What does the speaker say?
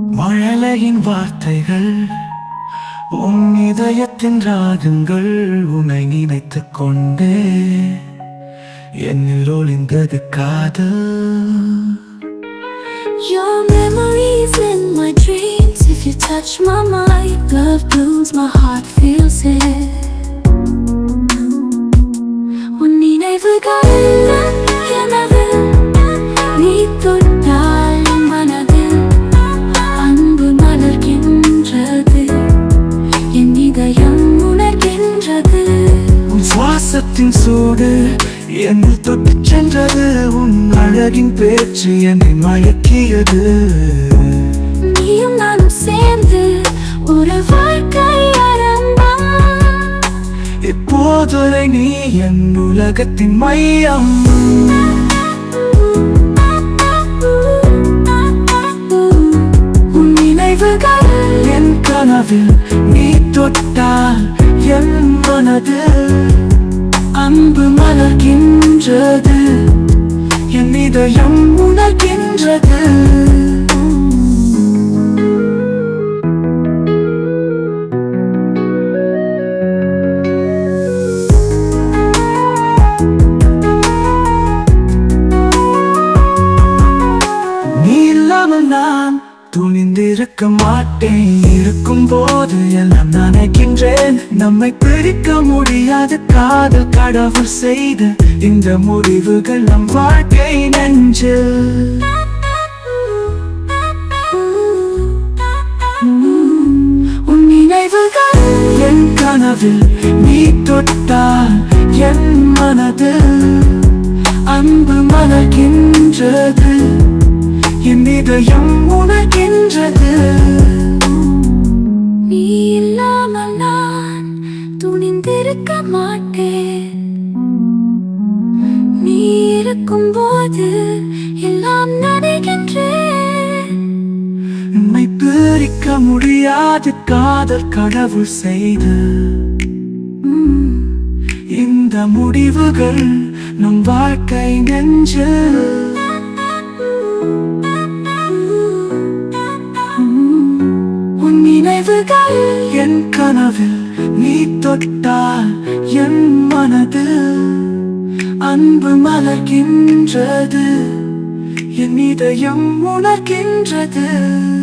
மழலையின் வார்த்தைகள் உன் இதயத்தின் ராகங்கள் உன்னை நினைத்துக் கொண்டே என்னில் ஒளிந்தது காதல் Your memories in my dreams. If you touch my mind, love blooms, my heart feels it. உன் நினைவுகள் எனது நீ தொட்டால் மனதில் அன்பு மலர்கின்றது என் இதயம் உணர்கின்றது உன் சுவாசத்தின் சூடு என்னில் தொட்டுச் சென்றது உன் அழகின் பேச்சு என்னை மயக்கியது நீயும் நானும் சேர்ந்து ஒரு வாழ்க்கை ஆரம்பம் இப்போதுரை நீ என் உலகத்தின் மையம் உன் நினைவுகள் என் கனவில் நீ தொட்டால் என் மனதில் அன்பு மலர்கின்றது என் இதயம் உணர்கின்றது நீ இல்லாமல் நான் துணிந்திருக்க மாட்டேன் இருக்கும் போது எல்லாம் நினைக்கின்றேன் நம்மை பிரிக்க முடியாத காதல் கடவுள் செய்த இந்த முடிவுகள் நம் வாழ்க்கை நெஞ்சில் உன் நினைவுகள் என் கனவில் நீ தொட்டால் என் மனதில் அன்பு மலர்கின்றது என் இதயம் உணர்கின்றது நீ இல்லாமல் நான் துணிந்திருக்க மாட்டேன் நீ இருக்கும் போது எல்லாம் நினைக்கின்றேன் நம்மை பிரிக்க முடியாத காதல் கடவுள் செய்த இந்த முடிவுகள் நம் வாழ்க்கை நெஞ்சில் உன் நினைவுகள் என் கனவில் நீ தொட்டால் என் மனதில் அன்பு மலர்கின்றது என் இதயம் உணர்கின்றது